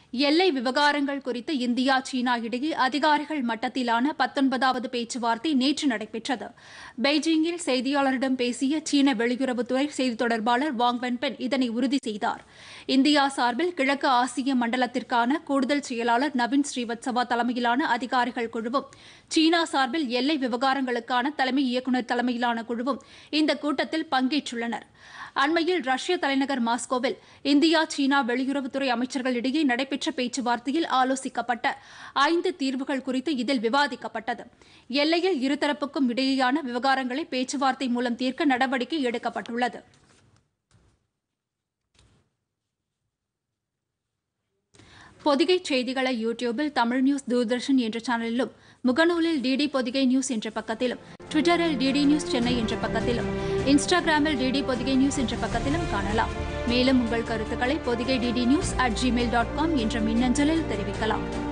எல்லை விவகாரங்கள் குறித்து இந்தியா சீனா இடையே அதிகாரிகள் மட்டத்திலான பத்தொன்பதாவது பேச்சுவார்த்தை நேற்று நடைபெற்றது பெய்ஜிங்கில் செய்தியாளரிடம் பேசிய சீன வெளியுறவுத்துறை செய்தி தொடர்பாளர் வாங் வென்பென் இதனை உறுதி செய்தார் இந்தியா சார்பில் கிழக்கு ஆசிய மண்டலத்திற்கான கூடுதல் செயலாளர் நவீன் ஸ்ரீவத்சவா தலைமையிலான அதிகாரிகள் குழுவும் சீனா சார்பில் எல்லை விவகாரங்களுக்கான தலைமை இயக்குநர் தலைமையிலான குழுவும் இந்த கூட்டத்தில் பங்கேற்றுள்ளனர் அண்மையில் ரஷ்ய தலைநகர் மாஸ்கோவில் இந்தியா சீனா வெளியுறவுத்துறை அமைச்சர்களிடையே நடைபெற்ற பேச்சுவார்த்தையில் ஆலோசிக்கப்பட்ட ஐந்து தீர்வுகள் குறித்து இதில் விவாதிக்கப்பட்டது எல்லையில் இருதரப்புக்கும் இடையேயான விவகாரங்களை பேச்சுவார்த்தை மூலம் தீர்க்க நடவடிக்கை எடுக்கப்பட்டுள்ளது பொதிகை செய்திகளை யூடியூபில் தமிழ் நியூஸ் தூர்தர்ஷன் என்ற சேனலிலும் முகநூலில் டிடி பொதிகை நியூஸ் என்ற பக்கத்திலும் ட்விட்டரில் டிடி நியூஸ் சென்னை என்ற பக்கத்திலும் இன்ஸ்டாகிராமில் டிடி பொதிகை நியூஸ் என்ற பக்கத்திலும் காணலாம் மேலும் உங்கள் கருத்துக்களை Pothigai DD news at Gmail dot com என்ற மின்னஞ்சலில் தெரிவிக்கலாம்